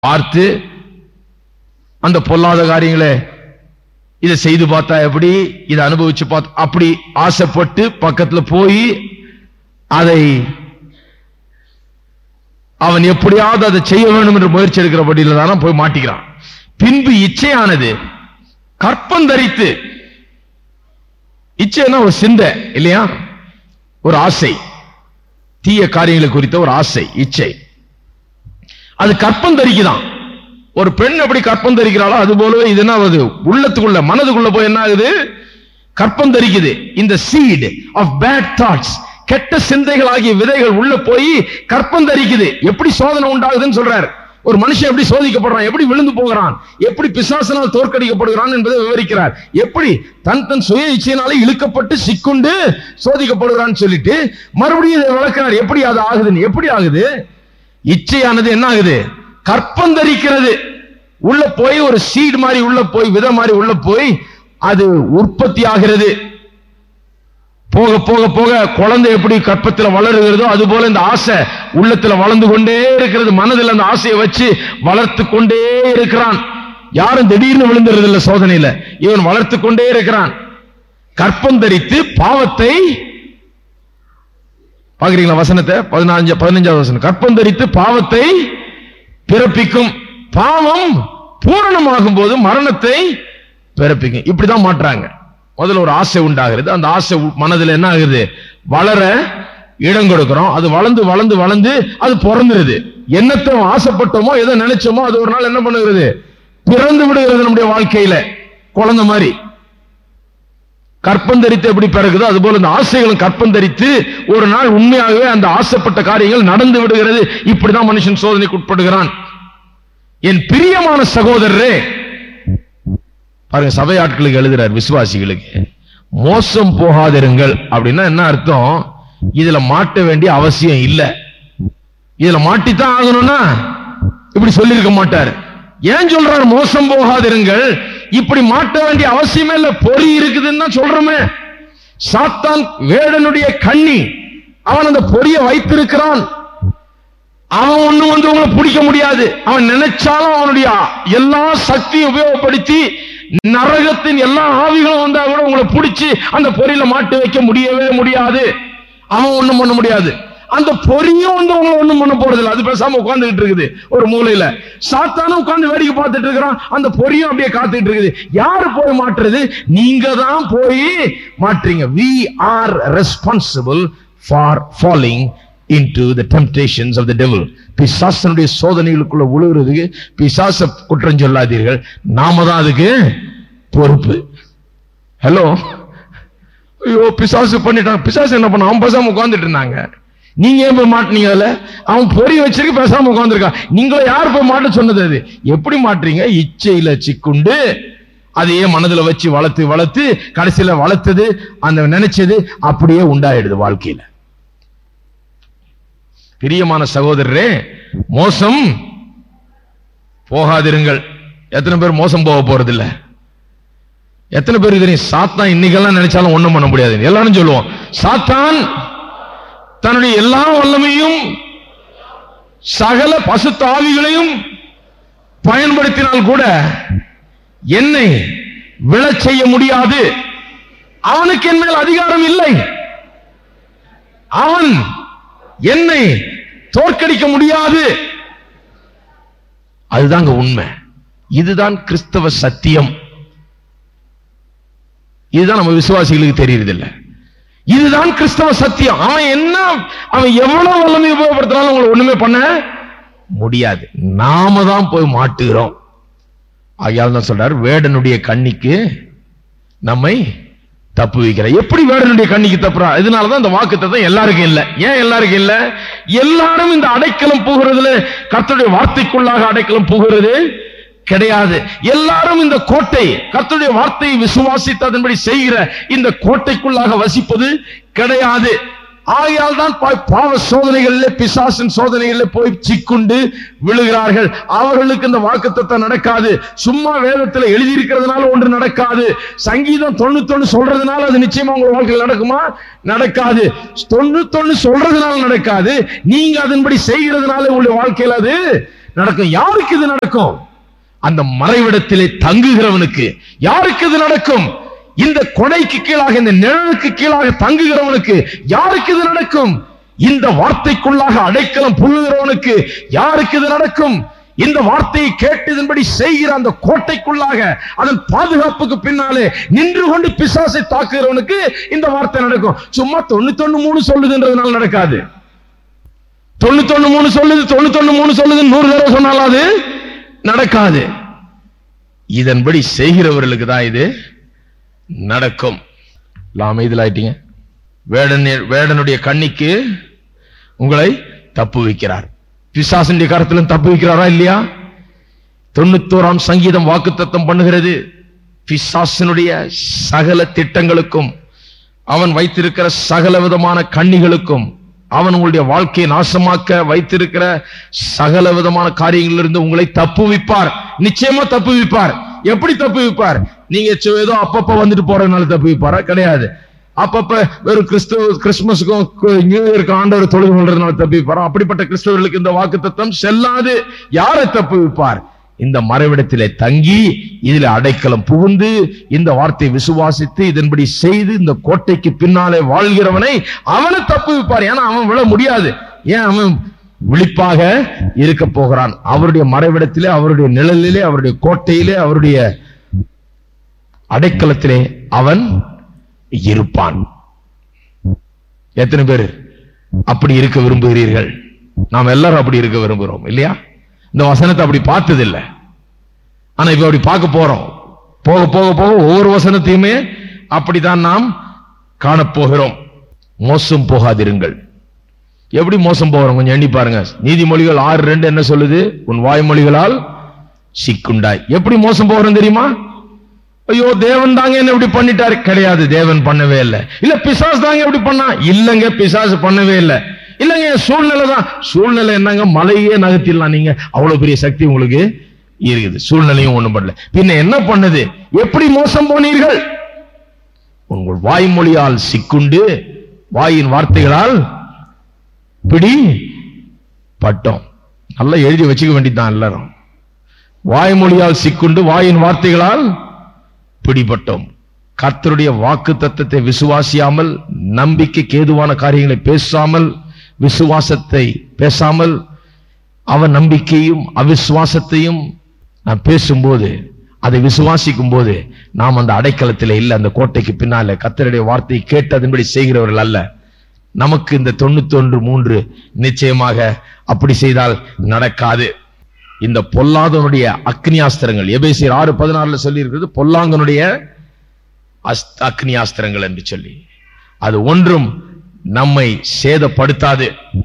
பார்த்து அந்த பொல்லாத காரியங்களை இதை செய்து பார்த்தா எப்படி இதை அனுபவிச்சு பார்த்தா அப்படி ஆசைப்பட்டு பக்கத்துல போய் அதை அவன் எப்படியாவது அதை செய்ய வேண்டும் என்று முயற்சி எடுக்கிறபடியில தானே போய் மாட்டிக்கிறான் பின்பு இச்சையானது கற்பந்தரித்து இச்சைன்னா ஒரு சிந்தை இல்லையா ஒரு ஆசை தீய காரியங்களை குறித்த ஒரு ஆசை இச்சை அது கற்பந்தரிக்குதான் ஒரு பெண் எப்படி கற்பம் தரிக்கிறாளோ அது போலவே இது என்ன ஆகுது உள்ளத்துக்குள்ள மனதுக்குள்ள போய் என்ன ஆகுது கற்பம் தரிக்குது இந்த சீட் ஆஃப் பேட் தாட்ஸ் கெட்ட சிந்தைகள் ஆகிய விதைகள் உள்ள போய் கற்பம் தரிக்குது எப்படி சோதனை உண்டாகுதுன்னு சொல்றாரு ஒரு மனுஷன் எப்படி சோதிக்கப்படுறான் எப்படி விழுந்து போகிறான் எப்படி பிசாசனால் தோற்கடிக்கப்படுகிறான் என்பதை விவரிக்கிறார் எப்படி தன் தன் சுய இச்சையினாலே இழுக்கப்பட்டு சிக்குண்டு சோதிக்கப்படுகிறான்னு சொல்லிட்டு மறுபடியும் இதை விளக்குறார் எப்படி அது ஆகுதுன்னு எப்படி ஆகுது இச்சையானது என்ன ஆகுது கற்பந்தரிக்கிறது உள்ள போய் ஒரு சீட் மாதிரி உள்ள போய் வித மாதிரி உள்ள போய் அது உற்பத்தி ஆகிறது போக போக போக குழந்தை எப்படி கற்பத்துல வளருகிறதோ அது போல இந்த ஆசை உள்ளத்துல வளர்ந்து கொண்டே இருக்கிறது மனதில் அந்த ஆசையை வச்சு வளர்த்து கொண்டே இருக்கிறான் யாரும் திடீர்னு விழுந்துறது இல்ல சோதனையில இவன் வளர்த்து கொண்டே இருக்கிறான் கற்பம் தரித்து பாவத்தை பாக்குறீங்களா வசனத்தை பதினஞ்சு பதினஞ்சாவது வசனம் கற்பம் தரித்து பாவத்தை பிறப்பிக்கும் பாவம் பூரணமாகும் போது மரணத்தை பிறப்பிக்கும் இப்படிதான் மாற்றாங்க முதல்ல ஒரு ஆசை உண்டாகிறது அந்த ஆசை உ- மனதுல என்ன ஆகுது வளர இடம் கொடுக்கிறோம் அது வளர்ந்து வளர்ந்து வளர்ந்து அது பிறந்துருது என்னத்தை ஆசைப்பட்டோமோ எதை நினைச்சோமோ அது ஒரு நாள் என்ன பண்ணுகிறது பிறந்து விடுகிறது நம்முடைய வாழ்க்கையில குழந்தை மாதிரி கற்பந்தரித்து எப்படி பிறகுதோ அதுபோல இந்த ஆசைகளும் கற்பந்தரித்து ஒரு நாள் உண்மையாகவே அந்த ஆசைப்பட்ட காரியங்கள் நடந்து விடுகிறது இப்படிதான் மனுஷன் சோதனைக்கு உட்படுகிறான் என் பிரியமான சகோதரரே பாருங்க சபை ஆட்களுக்கு எழுதுறார் விசுவாசிகளுக்கு மோசம் போகாதிருங்கள் அப்படின்னா என்ன அர்த்தம் இதுல மாட்ட வேண்டிய அவசியம் இல்ல இதுல மாட்டித்தான் ஆகணும்னா இப்படி சொல்லியிருக்க மாட்டார் ஏன் சொல்றார் மோசம் போகாதிருங்கள் இப்படி மாட்ட வேண்டிய அவசியமே இல்ல பொறி இருக்குதுன்னு தான் சொல்றோமே சாத்தான் வேடனுடைய கண்ணி அவன் அந்த பொறியை வைத்திருக்கிறான் அவன் ஒண்ணு வந்து உங்களை பிடிக்க முடியாது அவன் நினைச்சாலும் அவனுடைய எல்லா சக்தியும் உபயோகப்படுத்தி நரகத்தின் எல்லா ஆவிகளும் வந்தா கூட உங்களை பிடிச்சு அந்த பொறியில மாட்டி வைக்க முடியவே முடியாது அவன் ஒண்ணும் பண்ண முடியாது அந்த பொறியும் வந்து உங்களை ஒண்ணும் பண்ண போறது இல்ல அது பேசாம உட்கார்ந்துகிட்டு இருக்குது ஒரு மூலையில சாத்தானும் உட்கார்ந்து வேடிக்கை பார்த்துட்டு இருக்கிறான் அந்த பொறியும் அப்படியே காத்துட்டு இருக்குது யாரு போய் மாற்றுறது நீங்க தான் போய் மாற்றீங்க we are responsible for falling into the temptations of the devil பிசாசனுடைய சோதனைகளுக்குள்ள விழுகிறதுக்கு பிசாச குற்றம் சொல்லாதீர்கள் நாம தான் அதுக்கு பொறுப்பு ஹலோ ஐயோ பிசாசு பண்ணிட்டான் பிசாசு என்ன பண்ண அவன் பேசாம உட்கார்ந்துட்டு இருந்தாங்க நீங்க ஏன் போய் மாட்டினீங்க அதுல அவன் பொறி வச்சிருக்கு பேசாம உட்கார்ந்துருக்கான் நீங்கள யார் போய் மாட்ட சொன்னது அது எப்படி மாட்டுறீங்க இச்சையில சிக்குண்டு அதையே மனதுல வச்சு வளர்த்து வளர்த்து கடைசியில வளர்த்தது அந்த நினைச்சது அப்படியே உண்டாயிடுது வாழ்க்கையில பிரியமான சகோதரரே மோசம் போகாதிருங்கள் எத்தனை பேர் மோசம் போக போறது இல்ல எத்தனை பேருக்கு தெரியும் சாத்தான் இன்னைக்கெல்லாம் நினைச்சாலும் ஒண்ணும் பண்ண முடியாது எல்லாரும் சொல்லுவோம் சாத்தான் தன்னுடைய எல்லா வல்லமையும் சகல பசுத்த ஆவிகளையும் பயன்படுத்தினால் கூட என்னை விழச் செய்ய முடியாது அவனுக்கு என் மேல் அதிகாரம் இல்லை அவன் என்னை தோற்கடிக்க முடியாது அதுதாங்க உண்மை இதுதான் கிறிஸ்தவ சத்தியம் இதுதான் நம்ம விசுவாசிகளுக்கு தெரியறதில்ல இதுதான் கிறிஸ்தவ சத்தியம் அவன் என்ன அவன் எவ்வளவு வல்லமை உபயோகப்படுத்தினாலும் உங்களை ஒண்ணுமே பண்ண முடியாது நாம தான் போய் மாட்டுகிறோம் ஆகையால் தான் சொல்றார் வேடனுடைய கண்ணிக்கு நம்மை தப்பு வைக்கிற எப்படி வேடனுடைய கண்ணிக்கு தப்புறா இதனாலதான் இந்த வாக்குத்தத்தம் எல்லாருக்கும் இல்ல ஏன் எல்லாருக்கும் இல்ல எல்லாரும் இந்த அடைக்கலம் புகிறதுல கர்த்தருடைய வார்த்தைக்குள்ளாக அடைக்கலம் புகிறது கிடையாது எல்லாரும் இந்த கோட்டை கர்த்தருடைய வார்த்தையை விசுவாசித்து அதன்படி செய்கிற இந்த கோட்டைக்குள்ளாக வசிப்பது கிடையாது ஆகையால் தான் பா- பாவ சோதனைகளிலே பிசாசின் சோதனைகளிலே போய் சிக்குண்டு விழுகிறார்கள் அவர்களுக்கு இந்த வாக்குத்தத்தம் நடக்காது சும்மா வேதத்துல எழுதியிருக்கிறதுனால ஒன்று நடக்காது சங்கீதம் தொண்ணூத்தொன்னு சொல்றதுனால அது நிச்சயமா உங்க வாழ்க்கையில் நடக்குமா நடக்காது தொண்ணூத்தொன்னு சொல்றதுனால நடக்காது நீங்க அதன்படி செய்கிறதுனால உங்களுடைய வாழ்க்கையில் அது நடக்கும் யாருக்கு இது நடக்கும் அந்த மறைவிடத்திலே தங்குகிறவனுக்கு யாருக்கு இது நடக்கும் இந்த கொடைக்கு கீழாக இந்த நிழலுக்கு கீழாக தங்குகிறவனுக்கு யாருக்கு இது நடக்கும் இந்த வார்த்தைக்குள்ளாக அடைக்கலம் புல்லுகிறவனுக்கு யாருக்கு இது நடக்கும் இந்த வார்த்தையை கேட்டதன்படி செய்கிற அந்த கோட்டைக்குள்ளாக அதன் பாதுகாப்புக்கு பின்னாலே நின்று கொண்டு பிசாசை தாக்குகிறவனுக்கு இந்த வார்த்தை நடக்கும் சும்மா தொண்ணூத்தொன்னு மூணு சொல்லுதுன்றதுனால நடக்காது தொண்ணூத்தொன்னு மூணு சொல்லுது தொண்ணூத்தொன்னு மூணு சொல்லுது நூறு தடவை சொன்னாலும் அது நடக்காது இதன்படி செய்கிறவர்களுக்கு தான் இது நடக்கும் அமைதியில் வேடன் வேடனுடைய கண்ணிக்கு உங்களை தப்பு வைக்கிறார் பிசாசனுடைய கரத்திலும் தப்பு வைக்கிறாரா இல்லையா தொண்ணூத்தோராம் சங்கீதம் வாக்குத்தத்தம் பண்ணுகிறது பிசாசனுடைய சகல திட்டங்களுக்கும் அவன் வைத்திருக்கிற சகல விதமான கண்ணிகளுக்கும் அவன் உங்களுடைய வாழ்க்கையை நாசமாக்க வைத்திருக்கிற சகல விதமான காரியங்களிலிருந்து உங்களை தப்புவிப்பார் நிச்சயமா தப்புவிப்பார் எப்படி தப்புவிப்பார் நீங்க சு- ஏதோ அப்பப்ப வந்துட்டு போறதுனால தப்புவிப்பாரா கிடையாது அப்பப்ப வெறும் கிறிஸ்துவ கிறிஸ்துமஸுக்கும் கு- நியூ இயருக்கு ஆண்டவர் தொழுது கொள்றதுனால தப்புவிப்பாரா அப்படிப்பட்ட கிறிஸ்தவர்களுக்கு இந்த வாக்கு செல்லாது யாரை தப்புவிப்பார் இந்த மறைவிடத்திலே தங்கி இதில் அடைக்கலம் புகுந்து இந்த வார்த்தையை விசுவாசித்து இதன்படி செய்து இந்த கோட்டைக்கு பின்னாலே வாழ்கிறவனை அவனை தப்பு வைப்பார் ஏன்னா அவன் விழ முடியாது ஏன் அவன் விழிப்பாக இருக்க போகிறான் அவருடைய மறைவிடத்திலே அவருடைய நிழலிலே அவருடைய கோட்டையிலே அவருடைய அடைக்கலத்திலே அவன் இருப்பான் எத்தனை பேர் அப்படி இருக்க விரும்புகிறீர்கள் நாம் எல்லாரும் அப்படி இருக்க விரும்புகிறோம் இல்லையா இந்த வசனத்தை அப்படி பார்த்ததில்லை ஆனா இப்ப அப்படி பார்க்க போறோம் போக போக போக ஒவ்வொரு வசனத்தையுமே அப்படித்தான் நாம் காணப்போகிறோம் மோசம் போகாதிருங்கள் எப்படி மோசம் போகிறோம் கொஞ்சம் எண்ணி பாருங்க நீதிமொழிகள் ஆறு ரெண்டு என்ன சொல்லுது உன் வாய்மொழிகளால் சிக்குண்டாய் எப்படி மோசம் போகிறோம் தெரியுமா ஐயோ தேவன் தாங்க என்ன இப்படி பண்ணிட்டாரு கிடையாது தேவன் பண்ணவே இல்லை இல்ல பிசாஸ் தாங்க இப்படி பண்ணா இல்லங்க பிசாசு பண்ணவே இல்லை இல்லங்க என் சூழ்நிலை தான் சூழ்நிலை என்னங்க மலையே நகர்த்திடலாம் நீங்க அவ்வளவு பெரிய சக்தி உங்களுக்கு இருக்குது சூழ்நிலையும் ஒண்ணும் பண்ணல பின்ன என்ன பண்ணுது எப்படி மோசம் போனீர்கள் உங்கள் வாய்மொழியால் சிக்குண்டு வாயின் வார்த்தைகளால் பிடி பட்டோம் நல்லா எழுதி வச்சுக்க வேண்டியதுதான் எல்லாரும் வாய்மொழியால் சிக்குண்டு வாயின் வார்த்தைகளால் பிடிபட்டோம் கர்த்தருடைய வாக்கு தத்தத்தை விசுவாசியாமல் நம்பிக்கைக்கு ஏதுவான காரியங்களை பேசாமல் விசுவாசத்தை பேசாமல் அவன் நம்பிக்கையும் அவிசுவாசத்தையும் நான் பேசும்போது அதை விசுவாசிக்கும் போது நாம் அந்த அடைக்கலத்தில் இல்லை அந்த கோட்டைக்கு பின்னால கர்த்தருடைய வார்த்தையை கேட்டு அதன்படி செய்கிறவர்கள் அல்ல நமக்கு இந்த தொண்ணூத்தொன்று மூன்று நிச்சயமாக அப்படி செய்தால் நடக்காது இந்த பொல்லாதவனுடைய அக்னியாஸ்திரங்கள் எபேசியர் ஆறு பதினாறுல சொல்லி இருக்கிறது பொல்லாங்கனுடைய அஸ்த- அக்னியாஸ்திரங்கள் என்று சொல்லி அது ஒன்றும் நம்மை சேதப்படுத்தாது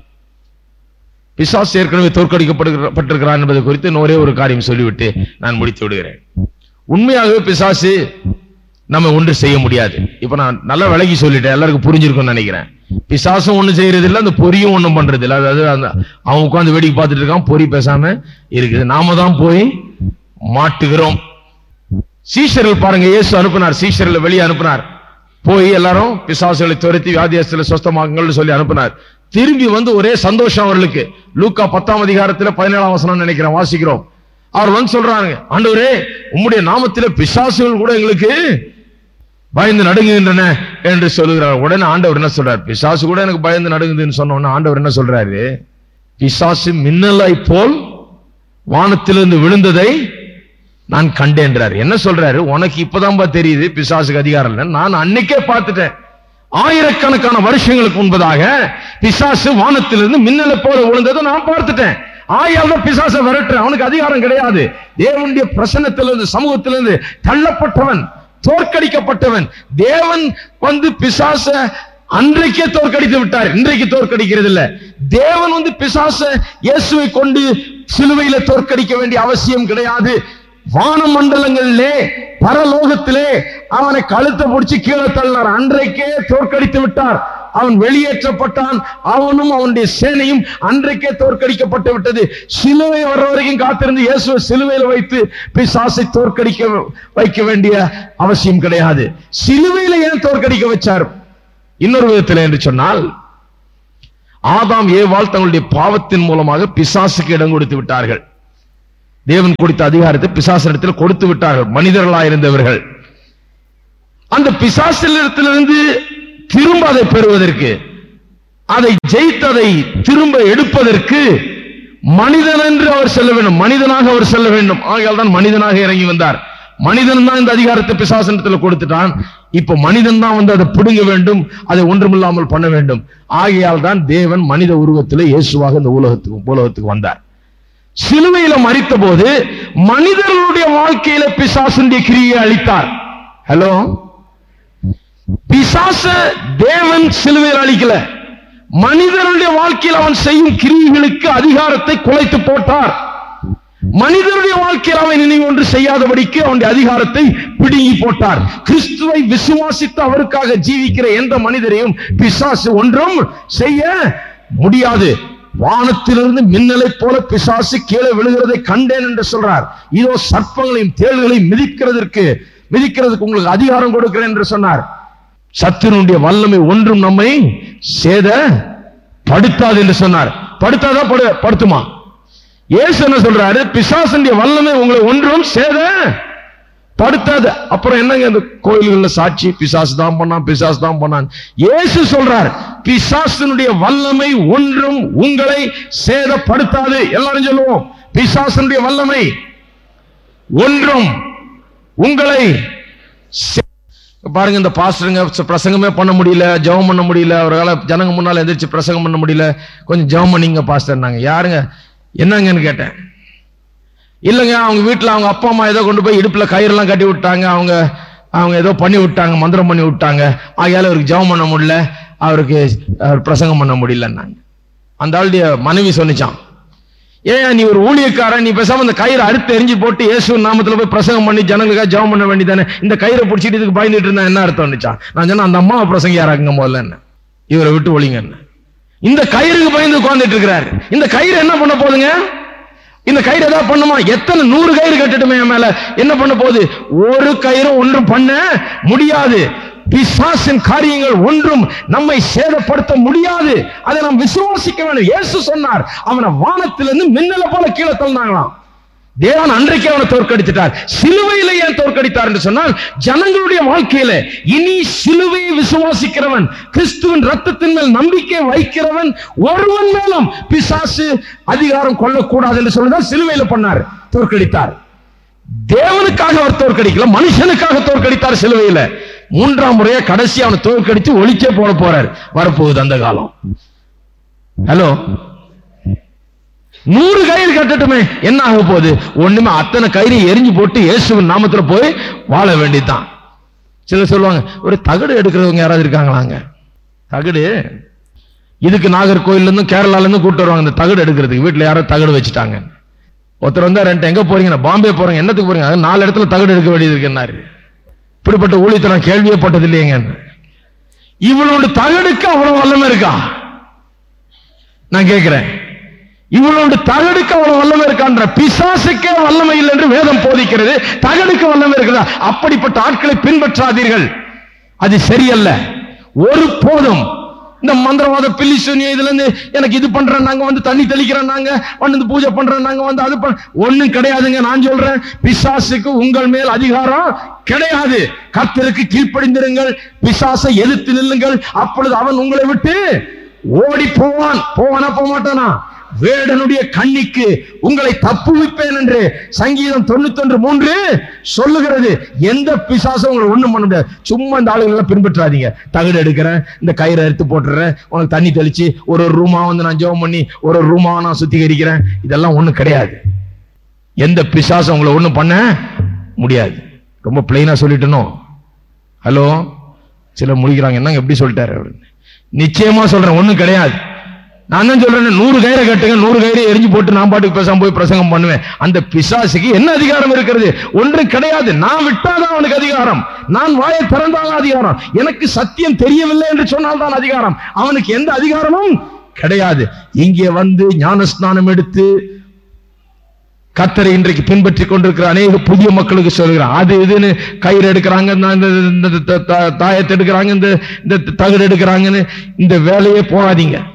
பிசாசு ஏற்கனவே தோற்கடிக்கப்பட்டிருக்கிறான் என்பது குறித்து இன்னும் ஒரே ஒரு காரியம் சொல்லிவிட்டு நான் முடித்து விடுகிறேன் உண்மையாகவே பிசாசு நம்ம ஒன்று செய்ய முடியாது இப்ப நான் நல்லா விலகி சொல்லிட்டேன் எல்லாருக்கும் புரிஞ்சிருக்கும்னு நினைக்கிறேன் பிசாசும் ஒண்ணு செய்யறது இல்ல அந்த பொரியும் ஒண்ணும் பண்றது இல்ல அதாவது அந்த அவன் உட்கார்ந்து வேடிக்கை பார்த்துட்டு இருக்கான் பொறி பேசாம இருக்குது நாம தான் போய் மாட்டுகிறோம் சீஷர்கள் பாருங்க இயேசு அனுப்பினார் சீஷர்களை வெளியே அனுப்பினார் போய் எல்லாரும் பிசாசுகளை துரத்தி வியாதியஸ்தில சொஸ்தமாக்குங்கள்னு சொல்லி அனுப்பினார் திரும்பி வந்து ஒரே சந்தோஷம் அவர்களுக்கு லூக்கா பத்தாம் அதிகாரத்துல பதினேழாம் வசனம் நினைக்கிறேன் வாசிக்கிறோம் அவர் வந்து சொல்றாங்க ஆண்டவரே உம்முடைய நாமத்தில பிசாசுகள் கூட எங்களுக்கு பயந்து நடுங்குகின்றன என்று சொல்லுகிறார் உடனே ஆண்டவர் என்ன சொல்றார் பிசாசு கூட எனக்கு பயந்து நடுங்குதுன்னு சொன்ன உடனே ஆண்டவர் என்ன சொல்றாரு பிசாசு மின்னலாய் போல் வானத்திலிருந்து விழுந்ததை நான் கண்டேன்றார் என்ன சொல்றாரு உனக்கு இப்பதான்பா தெரியுது பிசாசுக்கு அதிகாரம் இல்லை நான் அன்னைக்கே பார்த்துட்டேன் ஆயிரக்கணக்கான வருஷங்களுக்கு முன்பதாக பிசாசு வானத்திலிருந்து மின்னலை போல விழுந்ததை நான் பார்த்துட்டேன் ஆயால் தான் பிசாசை விரட்டுறேன் அவனுக்கு அதிகாரம் கிடையாது தேவனுடைய பிரசன்னத்திலிருந்து சமூகத்திலிருந்து தள்ளப்பட்டவன் தோற்கடிக்கப்பட்டவன் தேவன் வந்து பிசாச அன்றைக்கே தோற்கடித்து விட்டார் இன்றைக்கு தோற்கடிக்கிறது இல்ல தேவன் வந்து பிசாச இயேசுவை கொண்டு சிலுவையில தோற்கடிக்க வேண்டிய அவசியம் கிடையாது வான மண்டலங்களிலே பரலோகத்திலே அவனை கழுத்தை பிடிச்சு கீழே தள்ளினார் அன்றைக்கே தோற்கடித்து விட்டார் அவன் வெளியேற்றப்பட்டான் அவனும் அவனுடைய சேனையும் அன்றைக்கே தோற்கடிக்கப்பட்டு விட்டது சிலுவை வர்ற வரைக்கும் காத்திருந்து இயேசுவை சிலுவையில வைத்து பிசாசை தோற்கடிக்க வைக்க வேண்டிய அவசியம் கிடையாது சிலுவையில ஏன் தோற்கடிக்க வச்சார் இன்னொரு விதத்தில் என்று சொன்னால் ஆதாம் ஏவாள் தங்களுடைய பாவத்தின் மூலமாக பிசாசுக்கு இடம் கொடுத்து விட்டார்கள் தேவன் கொடுத்த அதிகாரத்தை பிசாசனிடத்தில் கொடுத்து விட்டார்கள் மனிதர்களாயிருந்தவர்கள் அந்த பிசாசிலிருந்து திரும்ப அதை பெறுவதற்கு அதை ஜெயித்ததை திரும்ப எடுப்பதற்கு மனிதன் என்று அவர் செல்ல வேண்டும் மனிதனாக அவர் செல்ல வேண்டும் ஆகையால் தான் மனிதனாக இறங்கி வந்தார் மனிதன் தான் இந்த அதிகாரத்தை பிசாசனத்தில் கொடுத்துட்டான் இப்ப மனிதன் தான் வந்து அதை பிடுங்க வேண்டும் அதை ஒன்றுமில்லாமல் பண்ண வேண்டும் ஆகையால் தான் தேவன் மனித உருவத்தில் இயேசுவாக இந்த உலகத்துக்கு உலகத்துக்கு வந்தார் சிலுவையில மறித்த போது மனிதர்களுடைய வாழ்க்கையில பிசாசுடைய கிரியை அளித்தார் ஹலோ பிசாச தேவன் சிலுவையில் அளிக்கல மனிதனுடைய வாழ்க்கையில் அவன் செய்யும் கிரியைகளுக்கு அதிகாரத்தை குலைத்து போட்டார் மனிதனுடைய வாழ்க்கையில் அவன் இனி ஒன்று செய்யாதபடிக்கு அவனுடைய அதிகாரத்தை பிடுங்கி போட்டார் கிறிஸ்துவை விசுவாசித்து அவருக்காக ஜீவிக்கிற எந்த மனிதரையும் பிசாசு ஒன்றும் செய்ய முடியாது வானத்திலிருந்து மின்னலை போல பிசாசு கீழே விழுகிறதை கண்டேன் என்று சொல்றார் இதோ சர்ப்பங்களையும் தேள்களையும் மிதிக்கிறதற்கு மிதிக்கிறதுக்கு உங்களுக்கு அதிகாரம் கொடுக்கிறேன் என்று சொன்னார் சத்தினுடைய வல்லமை ஒன்றும் நம்மை சேத படுத்தாது என்று சொன்னார் படுத்தாதா படு படுத்துமா இயேசு என்ன சொல்றாரு பிசாசனுடைய வல்லமை உங்களை ஒன்றும் சேத படுத்தாது அப்புறம் என்னங்க இந்த கோயில்கள்ல சாட்சி பிசாசு தான் பண்ணான் பிசாசு தான் பண்ணான் இயேசு சொல்றார் பிசாசனுடைய வல்லமை ஒன்றும் உங்களை சேதப்படுத்தாது எல்லாரும் சொல்லுவோம் பிசாசனுடைய வல்லமை ஒன்றும் உங்களை சே- பாருங்க இந்த பாஸ்டருங்க ச- பிரசங்கமே பண்ண முடியல ஜெபம் பண்ண முடியல அவரால ஜனங்க முன்னால எந்திரிச்சு பிரசங்கம் பண்ண முடியல கொஞ்சம் ஜெபம் பண்ணீங்க பாஸ்டர் யாருங்க என்னங்கன்னு கேட்டேன் இல்லைங்க அவங்க வீட்டுல அவங்க அப்பா அம்மா ஏதோ கொண்டு போய் இடுப்புல கயிறெல்லாம் கட்டி விட்டாங்க அவங்க அவங்க ஏதோ பண்ணி விட்டாங்க மந்திரம் பண்ணி விட்டாங்க ஆகையால அவருக்கு ஜெபம் பண்ண முடியல அவருக்கு அவர் பிரசங்கம் பண்ண முடியலன்னாங்க அந்த ஆளுடைய மனைவி சொன்னிச்சான் ஏன் நீ ஒரு ஊழியக்காரன் நீ பேசாம இந்த கயிறை அறுத்து எரிஞ்சு போட்டு இயேசு நாமத்துல போய் பிரசங்கம் பண்ணி ஜனங்களுக்காக ஜெபம் பண்ண வேண்டியதானே இந்த கயிறை பிடிச்சிட்டு இதுக்கு பயந்துட்டு இருந்தா என்ன அர்த்தம் வந்துச்சான் நான் சொன்னேன் அந்த அம்மாவை பிரசங்க யாராக்குங்க முதல்ல என்ன இவரை விட்டு ஒளிங்க என்ன இந்த கயிறுக்கு பயந்து உட்கார்ந்துட்டு இருக்கிறாரு இந்த கயிறு என்ன பண்ண போகுதுங்க இந்த கயிறு ஏதாவது பண்ணுமா எத்தனை நூறு கயிறு கட்டுட்டுமே என் மேல என்ன பண்ண போகுது ஒரு கயிறும் ஒன்றும் பண்ண முடியாது பிசாசின் காரியங்கள் ஒன்றும் நம்மை சேதப்படுத்த முடியாது அதை நாம் விசுவாசிக்க வேண்டும் இயேசு சொன்னார் அவனை வானத்திலிருந்து மின்னல போல கீழே தள்ளினாங்களாம் தேவன் அன்றைக்கு அவனை தோற்கடித்துட்டார் சிலுவையில ஏன் தோற்கடித்தார் என்று சொன்னால் ஜனங்களுடைய வாழ்க்கையில இனி சிலுவையை விசுவாசிக்கிறவன் கிறிஸ்துவின் ரத்தத்தின் மேல் நம்பிக்கை வைக்கிறவன் ஒருவன் மேலும் பிசாசு அதிகாரம் கொள்ளக்கூடாது என்று சொல்லிதான் சிலுவையில பண்ணார் தோற்கடித்தார் தேவனுக்காக அவர் தோற்கடிக்கல மனுஷனுக்காக தோற்கடித்தார் சிலுவையில மூன்றாம் முறையா கடைசி அவனை தோற்கடித்து ஒளிச்சே போட போறார் வரப்போகுது அந்த காலம் ஹலோ நூறு கயிறு கட்டட்டுமே என்ன ஆக போகுது ஒண்ணுமே அத்தனை கயிறு எரிஞ்சு போட்டு இயேசுவின் நாமத்துல போய் வாழ வேண்டியதுதான் சிலர் சொல்லுவாங்க ஒரு தகடு எடுக்கிறவங்க யாராவது இருக்காங்களாங்க தகடு இதுக்கு நாகர்கோயில்ல இருந்து கேரளால இருந்து கூட்டு வருவாங்க இந்த தகடு எடுக்கிறதுக்கு வீட்டுல யாரோ தகடு வச்சுட்டாங்க ஒருத்தர் வந்தா ரெண்டு எங்க போறீங்க பாம்பே போறீங்க என்னத்துக்கு போறீங்க அது நாலு இடத்துல தகடு எடுக்க வேண்டியது இருக்குன்னாரு இப்படிப்பட்ட ஊழியத்தை நான் கேள்வியே பட்டது இல்லையங்க இவளோட தகடுக்கு அவ்வளவு வல்லமை இருக்கா நான் கேட்கிறேன் இவளோட தகடுக்கு அவ்வளவு வல்லமை இருக்கான்ற பிசாசுக்கே வல்லமை இல்லை என்று வேதம் போதிக்கிறது தகடுக்கு வல்லமை இருக்குதா அப்படிப்பட்ட ஆட்களை பின்பற்றாதீர்கள் அது சரியல்ல ஒரு போதும் இந்த மந்திரவாத பில்லி சூனியம் இதுல இருந்து எனக்கு இது பண்றேன் நாங்க வந்து தண்ணி தெளிக்கிறேன் நாங்க வந்து பூஜை பண்றேன் நாங்க வந்து அது பண்ண ஒண்ணும் கிடையாதுங்க நான் சொல்றேன் பிசாசுக்கு உங்கள் மேல் அதிகாரம் கிடையாது கர்த்தருக்கு கீழ்ப்படிந்திருங்கள் பிசாசை எதிர்த்து நில்லுங்கள் அப்பொழுது அவன் உங்களை விட்டு ஓடி போவான் போவானா போக மாட்டானா வேடனுடைய கண்ணிக்கு உங்களை தப்புவிப்பேன் என்று சங்கீதம் தொண்ணூத்தொன்று மூன்று சொல்லுகிறது எந்த பிசாசும் உங்களை ஒண்ணும் பண்ண முடியாது சும்மா இந்த ஆளுங்களை எல்லாம் பின்பற்றாதீங்க தகடு எடுக்கிறேன் இந்த கயிறை எடுத்து போட்டுறேன் உனக்கு தண்ணி தெளிச்சு ஒரு ஒரு ரூமா வந்து நான் ஜெபம் பண்ணி ஒரு ஒரு ரூமா நான் சுத்திகரிக்கிறேன் இதெல்லாம் ஒண்ணும் கிடையாது எந்த பிசாசும் உங்களை ஒண்ணும் பண்ண முடியாது ரொம்ப பிளைனா சொல்லிட்டனோ ஹலோ சிலர் முடிக்கிறாங்க என்னங்க எப்படி சொல்லிட்டாரு அவரு நிச்சயமா சொல்றேன் ஒண்ணும் கிடையாது நான் தான் சொல்றேன் நூறு கயிறை கட்டுங்க நூறு கயிறை எரிஞ்சு போட்டு நான் பாட்டுக்கு பேசாம போய் பிரசங்கம் பண்ணுவேன் அந்த பிசாசுக்கு என்ன அதிகாரம் இருக்கிறது ஒன்று கிடையாது நான் விட்டாதான் அவனுக்கு அதிகாரம் நான் வாயை திறந்தாதான் அதிகாரம் எனக்கு சத்தியம் தெரியவில்லை என்று சொன்னால்தான் அதிகாரம் அவனுக்கு எந்த அதிகாரமும் கிடையாது இங்கே வந்து ஞானஸ்நானம் எடுத்து கத்தரை இன்றைக்கு பின்பற்றி கொண்டிருக்கிற அநேக புதிய மக்களுக்கு சொல்கிறான் அது இதுன்னு கயிறு எடுக்கிறாங்க இந்த- இந்த- இந்த- இந்த த- தாயத்தை எடுக்கிறாங்க இந்த இந்த தகடு எடுக்கிறாங்கன்னு இந்த வேலையே போகாதீங்க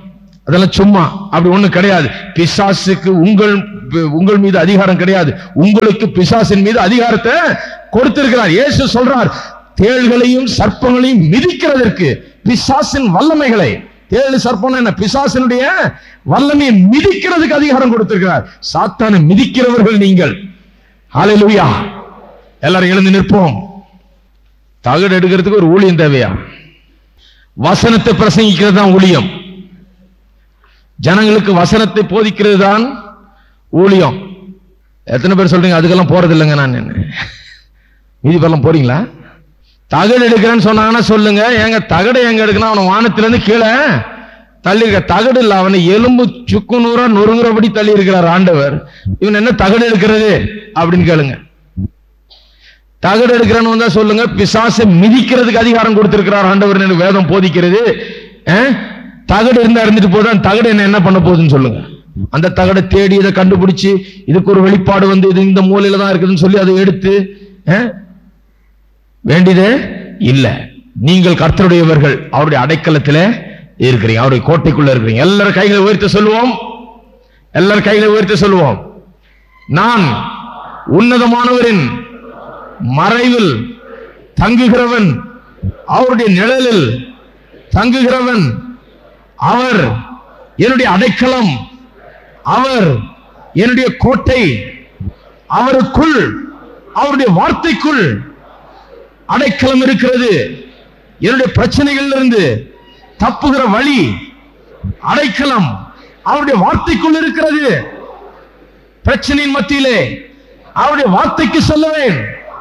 அதெல்லாம் சும்மா அப்படி ஒண்ணு கிடையாது பிசாசுக்கு உங்கள் உங்கள் மீது அதிகாரம் கிடையாது உங்களுக்கு பிசாசின் மீது அதிகாரத்தை கொடுத்திருக்கிறார் இயேசு சொல்றார் தேள்களையும் சர்ப்பங்களையும் மிதிக்கிறதற்கு பிசாசின் வல்லமைகளை தேள் சர்ப்பம் என்ன பிசாசினுடைய வல்லமையை மிதிக்கிறதுக்கு அதிகாரம் கொடுத்திருக்கிறார் சாத்தானை மிதிக்கிறவர்கள் நீங்கள் ஹalleluya எல்லாரும் எழுந்து நிற்போம் தகடு எடுக்கிறதுக்கு ஒரு ஊழியம் தேவையா வசனத்தை பிரசங்கிக்கிறது தான் ஊழியம் ஜனங்களுக்கு வசனத்தை போதிக்கிறது தான் ஊழியம் எத்தனை பேர் சொல்றீங்க அதுக்கெல்லாம் போறது இல்லைங்க நான் மீதி பேர்லாம் போறீங்களா தகடு எடுக்கிறேன்னு சொன்னாங்கன்னா சொல்லுங்க ஏங்க தகடை எங்க எடுக்கணும் அவனை வானத்துல இருந்து கீழே தள்ளி இருக்க தகடு இல்ல அவனை எலும்பு சுக்கு நூறா நொறுங்குறபடி தள்ளி இருக்கிறார் ஆண்டவர் இவன் என்ன தகடு எடுக்கிறது அப்படின்னு கேளுங்க தகடு எடுக்கிறேன்னு வந்தா சொல்லுங்க பிசாசை மிதிக்கிறதுக்கு அதிகாரம் கொடுத்திருக்கிறார் ஆண்டவர் எனக்கு வேதம் போதிக்கிறது அஹ்? தகடு இருந்தா இருந்துட்டு போதும் அந்த தகடு என்ன என்ன பண்ண போகுதுன்னு சொல்லுங்க அந்த தகடை தேடி இதை கண்டுபிடிச்சு இதுக்கு ஒரு வெளிப்பாடு வந்து இது இந்த மூலையில தான் இருக்குதுன்னு சொல்லி அதை எடுத்து அஹ்? வேண்டியதே இல்ல நீங்கள் கர்த்தருடையவர்கள் அவருடைய அடைக்கலத்திலே இருக்கிறீங்க அவருடைய கோட்டைக்குள்ள இருக்கிறீங்க எல்லாரும் கைகளை உயர்த்தி சொல்லுவோம் எல்லாரும் கைகளை உயர்த்தி சொல்லுவோம் நான் உன்னதமானவரின் மறைவில் தங்குகிறவன் அவருடைய நிழலில் தங்குகிறவன் அவர் என்னுடைய அடைக்கலம் அவர் என்னுடைய கோட்டை அவருக்குள் அவருடைய வார்த்தைக்குள் அடைக்கலம் இருக்கிறது என்னுடைய பிரச்சனைகளில் இருந்து தப்புகிற வழி அடைக்கலம் அவருடைய வார்த்தைக்குள் இருக்கிறது பிரச்சனையின் மத்தியிலே அவருடைய வார்த்தைக்கு சொல்லுவேன்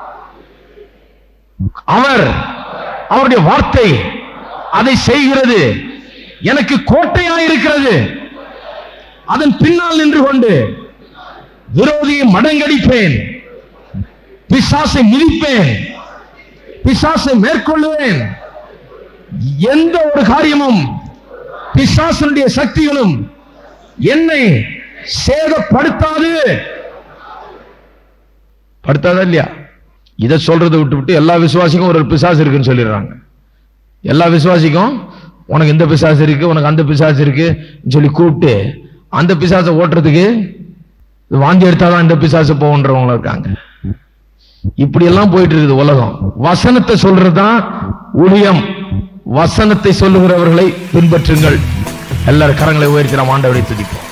அவர் அவருடைய வார்த்தை அதை செய்கிறது எனக்கு கோட்டையாய் இருக்கிறது அதன் பின்னால் நின்று கொண்டு விரோதியை மடங்கடிப்பேன் பிசாசை மிதிப்பேன் பிசாசை மேற்கொள்ளுவேன் எந்த ஒரு காரியமும் பிசாசனுடைய சக்திகளும் என்னை சேதப்படுத்தாது படுத்தாதா இல்லையா இதை சொல்றதை விட்டு விட்டு எல்லா விசுவாசிக்கும் ஒரு பிசாசு இருக்குன்னு சொல்லிடுறாங்க எல்லா விசுவாசிக்கும் உனக்கு இந்த பிசாசு இருக்கு உனக்கு அந்த பிசாசு இருக்கு சொல்லி கூப்பிட்டு அந்த பிசாசை ஓட்டுறதுக்கு வாந்தி எடுத்தாதான் இந்த பிசாசு போகன்றவங்க இருக்காங்க இப்படி எல்லாம் போயிட்டு இருக்குது உலகம் வசனத்தை சொல்றதுதான் ஊழியம் வசனத்தை சொல்லுகிறவர்களை பின்பற்றுங்கள் எல்லாரும் கரங்களை உயர்த்தி நாம் ஆண்டவரை துதிப்போம்